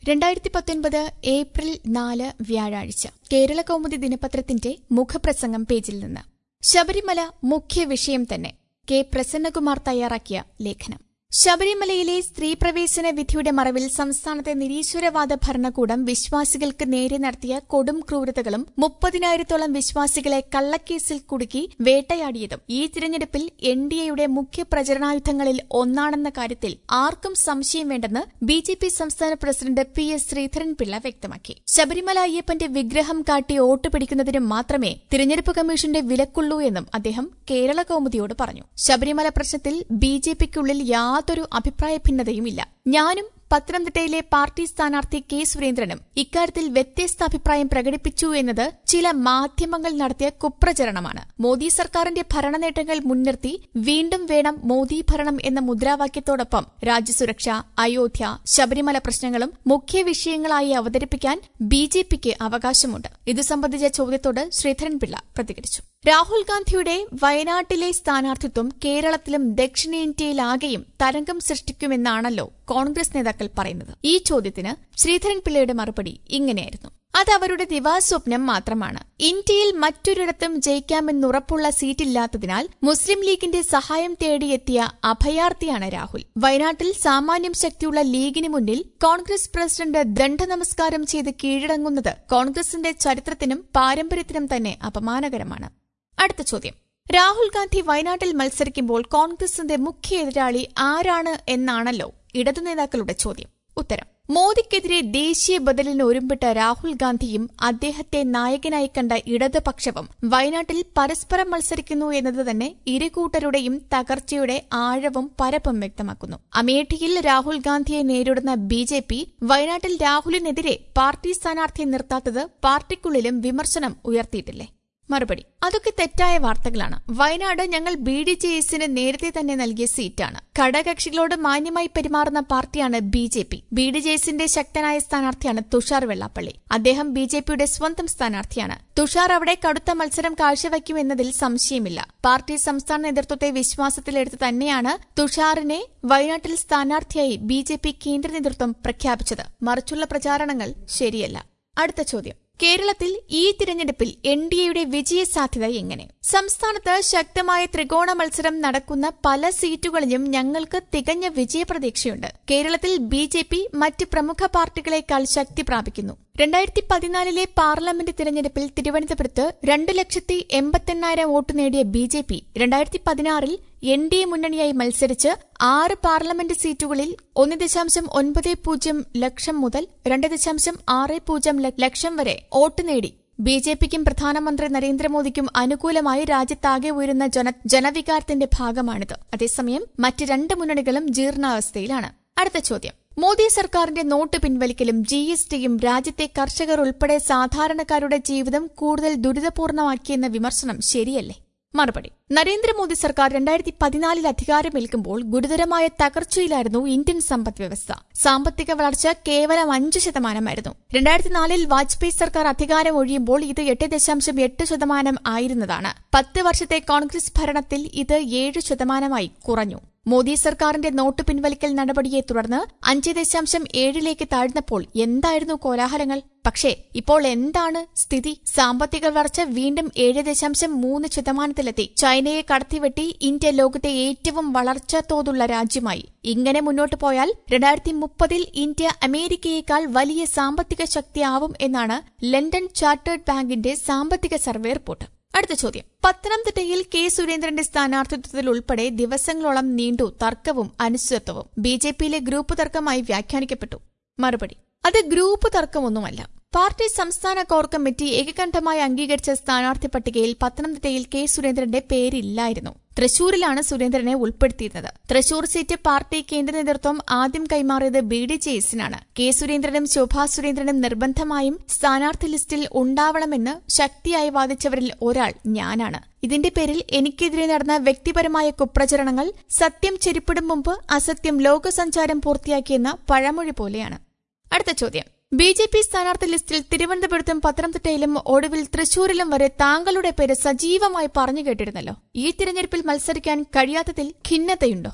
രണ്ടായിരത്തി പത്തൊൻപത് ഏപ്രിൽ നാല് വ്യാഴാഴ്ച കേരള കൗമുദി ദിനപത്രത്തിന്റെ മുഖപ്രസംഗം പേജിൽ നിന്ന് ശബരിമല മുഖ്യ വിഷയം തന്നെ കെ പ്രസന്നകുമാർ തയ്യാറാക്കിയ ലേഖനം ശബരിമലയിലെ സ്ത്രീപ്രവേശന വിധിയുടെ മറവിൽ സംസ്ഥാനത്തെ നിരീശ്വരവാദ ഭരണകൂടം വിശ്വാസികൾക്ക് നേരെ നടത്തിയ കൊടും ക്രൂരതകളും മുപ്പതിനായിരത്തോളം വിശ്വാസികളെ കള്ളക്കേസിൽ കുടുക്കി വേട്ടയാടിയതും ഈ തിരഞ്ഞെടുപ്പിൽ എൻ ഡി എയുടെ മുഖ്യ പ്രചരണായുധങ്ങളിൽ ഒന്നാണെന്ന കാര്യത്തിൽ ആർക്കും സംശയം വേണ്ടെന്ന് ബി ജെ പി സംസ്ഥാന പ്രസിഡന്റ് പി എസ് ശ്രീധരൻപിള്ള വ്യക്തമാക്കി ശബരിമല അയ്യപ്പന്റെ വിഗ്രഹം കാട്ടി വോട്ട് പിടിക്കുന്നതിന് മാത്രമേ തിരഞ്ഞെടുപ്പ് കമ്മീഷന്റെ വിലക്കുള്ളൂ എന്നും അദ്ദേഹം കേരള കൌമുദിയോട് പറഞ്ഞു ശബരിമല പ്രശ്നത്തിൽ ബി ജെ പിക്കുള്ളിൽ യാതൊരു അഭിപ്രായ ഭിന്നതയുമില്ല ഞാനും പത്തനംതിട്ടയിലെ പാർട്ടി സ്ഥാനാർത്ഥി കെ സുരേന്ദ്രനും ഇക്കാര്യത്തിൽ വ്യത്യസ്ത അഭിപ്രായം പ്രകടിപ്പിച്ചു എന്നത് ചില മാധ്യമങ്ങൾ നടത്തിയ കുപ്രചരണമാണ് മോദി സർക്കാരിന്റെ ഭരണനേട്ടങ്ങൾ മുൻനിർത്തി വീണ്ടും വേണം മോദി ഭരണം എന്ന മുദ്രാവാക്യത്തോടൊപ്പം രാജ്യസുരക്ഷ അയോധ്യ ശബരിമല പ്രശ്നങ്ങളും മുഖ്യ വിഷയങ്ങളായി അവതരിപ്പിക്കാൻ ബി ജെ പിക്ക് അവകാശമുണ്ട് ഇതു സംബന്ധിച്ച ചോദ്യത്തോട് ശ്രീധരൻപിള്ള പ്രതികരിച്ചു രാഹുൽ ഗാന്ധിയുടെ വയനാട്ടിലെ സ്ഥാനാർത്ഥിത്വം കേരളത്തിലും ദക്ഷിണേന്ത്യയിലാകെയും തരംഗം സൃഷ്ടിക്കുമെന്നാണല്ലോ കോൺഗ്രസ് നേതാക്കൾ പറയുന്നത് ഈ ചോദ്യത്തിന് ശ്രീധരൻപിള്ളയുടെ മറുപടി ഇങ്ങനെയായിരുന്നു അത് അവരുടെ ദിവാസ്വപ്നം മാത്രമാണ് ഇന്ത്യയിൽ മറ്റൊരിടത്തും ജയിക്കാമെന്നുറപ്പുള്ള സീറ്റില്ലാത്തതിനാൽ മുസ്ലിം ലീഗിന്റെ സഹായം തേടിയെത്തിയ അഭയാർത്ഥിയാണ് രാഹുൽ വയനാട്ടിൽ സാമാന്യം ശക്തിയുള്ള ലീഗിന് മുന്നിൽ കോൺഗ്രസ് പ്രസിഡന്റ് ദണ്ഡനമസ്കാരം ചെയ്ത് കീഴടങ്ങുന്നത് കോൺഗ്രസിന്റെ ചരിത്രത്തിനും പാരമ്പര്യത്തിനും തന്നെ അപമാനകരമാണ് അടുത്ത ചോദ്യം രാഹുൽ ഗാന്ധി വയനാട്ടിൽ മത്സരിക്കുമ്പോൾ കോൺഗ്രസിന്റെ മുഖ്യ എതിരാളി ആരാണ് എന്നാണല്ലോ ഇടതു നേതാക്കളുടെ ചോദ്യം ഉത്തരം മോദിക്കെതിരെ ദേശീയ ബദലിന് ഒരുമ്പിട്ട രാഹുൽ ഗാന്ധിയും അദ്ദേഹത്തെ നായകനായി കണ്ട ഇടതുപക്ഷവും വയനാട്ടിൽ പരസ്പരം മത്സരിക്കുന്നു എന്നത് തന്നെ ഇരുകൂട്ടരുടെയും തകർച്ചയുടെ ആഴവും പരപ്പും വ്യക്തമാക്കുന്നു അമേഠിയിൽ രാഹുൽ ഗാന്ധിയെ നേരിടുന്ന ബി ജെ പി വയനാട്ടിൽ രാഹുലിനെതിരെ പാർട്ടി സ്ഥാനാർത്ഥിയെ നിർത്താത്തത് പാർട്ടിക്കുള്ളിലും വിമർശനം ഉയർത്തിയിട്ടില്ലേ മറുപടി അതൊക്കെ തെറ്റായ വാർത്തകളാണ് വയനാട് ഞങ്ങൾ ബി ഡി ജെ എസിന് നേരത്തെ തന്നെ നൽകിയ സീറ്റാണ് ഘടകകക്ഷികളോട് മാന്യമായി പെരുമാറുന്ന പാർട്ടിയാണ് B J P B D J എസിന്റെ ശക്തനായ സ്ഥാനാർത്ഥിയാണ് തുഷാർ വെള്ളാപ്പള്ളി അദ്ദേഹം ബി ജെ പിയുടെ സ്വന്തം സ്ഥാനാർത്ഥിയാണ് തുഷാർ അവിടെ കടുത്ത മത്സരം കാഴ്ചവയ്ക്കുമെന്നതിൽ സംശയമില്ല പാർട്ടി സംസ്ഥാന നേതൃത്വത്തെ വിശ്വാസത്തിലെടുത്ത് തന്നെയാണ് തുഷാറിനെ വയനാട്ടിൽ സ്ഥാനാർത്ഥിയായി ബി ജെ പി കേന്ദ്ര നേതൃത്വം പ്രഖ്യാപിച്ചത് മറിച്ചുള്ള പ്രചാരണങ്ങൾ ശരിയല്ല അടുത്ത ചോദ്യം കേരളത്തിൽ ഈ തിരഞ്ഞെടുപ്പിൽ എൻ ഡി എയുടെ വിജയസാധ്യത എങ്ങനെ സംസ്ഥാനത്ത് ശക്തമായ ത്രികോണ മത്സരം നടക്കുന്ന പല സീറ്റുകളിലും ഞങ്ങൾക്ക് തികഞ്ഞ വിജയപ്രതീക്ഷയുണ്ട് കേരളത്തിൽ ബി ജെ പി മറ്റ് പ്രമുഖ പാർട്ടികളെക്കാൾ ശക്തി പ്രാപിക്കുന്നു രണ്ടായിരത്തി പതിനാലിലെ പാർലമെന്റ് തിരഞ്ഞെടുപ്പിൽ തിരുവനന്തപുരത്ത് രണ്ട് ലക്ഷത്തി എൺപത്തെണ്ണായിരം വോട്ട് നേടിയ ബി ജെ പി രണ്ടായിരത്തി പതിനാറിൽ എൻ ഡി എ മുന്നണിയായി മത്സരിച്ച് ആറ് പാർലമെന്റ് സീറ്റുകളിൽ ഒന്ന് ദശാംശം ഒൻപത് പൂജ്യം ലക്ഷം മുതൽ രണ്ട് ദശാംശം ആറ് പൂജ്യം ലക്ഷം വരെ വോട്ട് നേടി ബി ജെ പിക്കും പ്രധാനമന്ത്രി നരേന്ദ്രമോദിക്കും അനുകൂലമായി രാജ്യത്താകെ ഉയരുന്ന ജന ജനവികാരത്തിന്റെ ഭാഗമാണിത് അതേസമയം മറ്റ് രണ്ട് മുന്നണികളും ജീർണാവസ്ഥയിലാണ് അടുത്ത ചോദ്യം മോദി സർക്കാരിന്റെ നോട്ട് പിൻവലിക്കലും ജി എസ് ടിയും രാജ്യത്തെ കർഷകർ ഉൾപ്പെടെ സാധാരണക്കാരുടെ ജീവിതം കൂടുതൽ ദുരിതപൂർണമാക്കിയെന്ന വിമർശനം ശരിയല്ലേ മറുപടി നരേന്ദ്രമോദി സർക്കാർ രണ്ടായിരത്തി പതിനാലിൽ അധികാരമേൽക്കുമ്പോൾ ഗുരുതരമായ തകർച്ചയിലായിരുന്നു ഇന്ത്യൻ സമ്പദ് വ്യവസ്ഥ സാമ്പത്തിക വളർച്ച കേവലം അഞ്ച് ശതമാനമായിരുന്നു രണ്ടായിരത്തി നാലിൽ വാജ്പേയി സർക്കാർ അധികാരം ഒഴിയുമ്പോൾ ഇത് എട്ട് ദശാംശം എട്ട് ശതമാനം ആയിരുന്നതാണ് പത്ത് വർഷത്തെ കോൺഗ്രസ് ഭരണത്തിൽ ഇത് ഏഴ് ശതമാനമായി കുറഞ്ഞു മോദി സർക്കാരിന്റെ നോട്ട് പിൻവലിക്കൽ നടപടിയെ തുടർന്ന് അഞ്ച് ദശാംശം ഏഴിലേക്ക് താഴ്ന്നപ്പോൾ എന്തായിരുന്നു കോലാഹലങ്ങൾ പക്ഷേ ഇപ്പോൾ എന്താണ് സ്ഥിതി സാമ്പത്തിക വളർച്ച വീണ്ടും ഏഴ് ദശാംശം മൂന്ന് ശതമാനത്തിലെത്തി ചൈനയെ കടത്തിവെട്ടി ഇന്ത്യ ലോകത്തെ ഏറ്റവും വളർച്ചാ തോതുള്ള രാജ്യമായി ഇങ്ങനെ മുന്നോട്ട് പോയാൽ രണ്ടായിരത്തി മുപ്പതിൽ ഇന്ത്യ അമേരിക്കയേക്കാൾ വലിയ സാമ്പത്തിക ശക്തിയാവും എന്നാണ് ലണ്ടൻ ചാർട്ടേഡ് ബാങ്കിന്റെ സാമ്പത്തിക സർവേ റിപ്പോർട്ട് അടുത്ത ചോദ്യം പത്തനംതിട്ടയിൽ കെ സുരേന്ദ്രന്റെ സ്ഥാനാർത്ഥിത്വത്തിൽ ഉൾപ്പെടെ ദിവസങ്ങളോളം നീണ്ടു തർക്കവും അനിശ്ചിതത്വവും ബി ജെ പിയിലെ ഗ്രൂപ്പ് തർക്കമായി വ്യാഖ്യാനിക്കപ്പെട്ടു മറുപടി അത് ഗ്രൂപ്പ് തർക്കമൊന്നുമല്ല പാർട്ടി സംസ്ഥാന കോർ കമ്മിറ്റി ഏകകണ്ഠമായി അംഗീകരിച്ച സ്ഥാനാർത്ഥി പട്ടികയിൽ പത്തനംതിട്ടയിൽ കെ സുരേന്ദ്രന്റെ പേരില്ലായിരുന്നു തൃശൂരിലാണ് സുരേന്ദ്രനെ ഉൾപ്പെടുത്തിയിരുന്നത് തൃശൂർ സീറ്റ് പാർട്ടി കേന്ദ്ര നേതൃത്വം ആദ്യം കൈമാറിയത് ബി ഡി ജെ എസിനാണ് കെ സുരേന്ദ്രനും ശോഭാ സുരേന്ദ്രനും നിർബന്ധമായും സ്ഥാനാർത്ഥി ലിസ്റ്റിൽ ഉണ്ടാവണമെന്ന് ശക്തിയായി വാദിച്ചവരിൽ ഒരാൾ ഞാനാണ് ഇതിന്റെ പേരിൽ എനിക്കെതിരെ നടന്ന വ്യക്തിപരമായ കുപ്രചരണങ്ങൾ സത്യം ചെരിപ്പിടും മുമ്പ് അസത്യം ലോകസഞ്ചാരം പൂർത്തിയാക്കിയെന്ന പഴമൊഴി പോലെയാണ് അടുത്ത ചോദ്യം ബി ജെ പി സ്ഥാനാർത്ഥി ലിസ്റ്റിൽ തിരുവനന്തപുരത്തും പത്തനംതിട്ടയിലും ഒടുവിൽ തൃശൂരിലും വരെ താങ്കളുടെ പേര് സജീവമായി പറഞ്ഞു കേട്ടിരുന്നല്ലോ ഈ തിരഞ്ഞെടുപ്പിൽ മത്സരിക്കാൻ കഴിയാത്തതിൽ ഖിന്നതയുണ്ടോ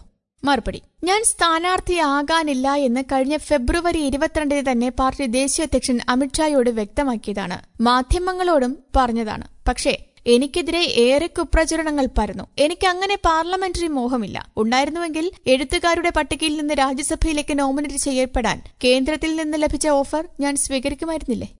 മറുപടി ഞാൻ സ്ഥാനാർത്ഥിയാകാനില്ല എന്ന് കഴിഞ്ഞ ഫെബ്രുവരി ഇരുപത്തിരണ്ടിന് തന്നെ പാർട്ടി ദേശീയ അധ്യക്ഷൻ അമിത്ഷായോട് വ്യക്തമാക്കിയതാണ് മാധ്യമങ്ങളോടും പറഞ്ഞതാണ് പക്ഷേ എനിക്കെതിരെ ഏറെ കുപ്രചരണങ്ങൾ പരന്നു എനിക്ക് അങ്ങനെ പാർലമെന്ററി മോഹമില്ല ഉണ്ടായിരുന്നുവെങ്കിൽ എഴുത്തുകാരുടെ പട്ടികയിൽ നിന്ന് രാജ്യസഭയിലേക്ക് നോമിനേറ്റ് ചെയ്യപ്പെടാൻ കേന്ദ്രത്തിൽ നിന്ന് ലഭിച്ച ഓഫർ ഞാൻ സ്വീകരിക്കുമായിരുന്നില്ലേ